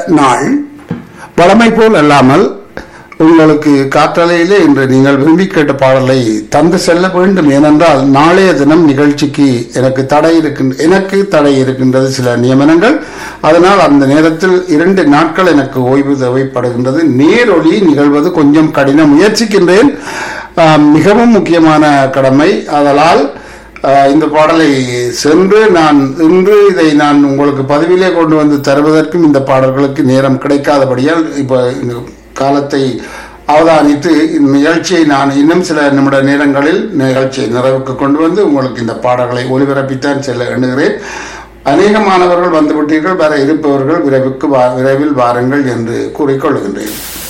நாள் வழமை போல் அல்லாமல் உங்களுக்கு காற்றலையிலே இன்று நீங்கள் விரும்பி கேட்ட பாடலை தந்து செல்ல வேண்டும் ஏனென்றால் நாளைய தினம் நிகழ்ச்சிக்கு எனக்கு தடை இருக்கின்ற எனக்கு தடை இருக்கின்றது சில நியமனங்கள் அதனால் அந்த நேரத்தில் இரண்டு நாட்கள் எனக்கு ஓய்வு தேவைப்படுகின்றது நேரொலி நிகழ்வது கொஞ்சம் கடினம் முயற்சிக்கின்றேன் ஆஹ், மிகவும் முக்கியமான கடமை அதனால் ஆஹ், இந்த பாடலை சென்று நான் இன்று இதை நான் உங்களுக்கு பதிவிலே கொண்டு வந்து தருவதற்கும் இந்த பாடல்களுக்கு நேரம் கிடைக்காதபடியால் இப்போ இந்த காலத்தை அவதானித்து இந்த நிகழ்ச்சியை நான் இன்னும் சில நிமிட நேரங்களில் நிகழ்ச்சியை நிறைவுக்கு கொண்டு வந்து உங்களுக்கு இந்த பாடல்களை ஒளிபரப்பித்தான் செல்ல எண்ணுகிறேன் அநேக மாணவர்கள் வந்துவிட்டீர்கள் வர இருப்பவர்கள் விரைவுக்கு வா- விரைவில் வாருங்கள் என்று கூறிக்கொள்கின்றேன்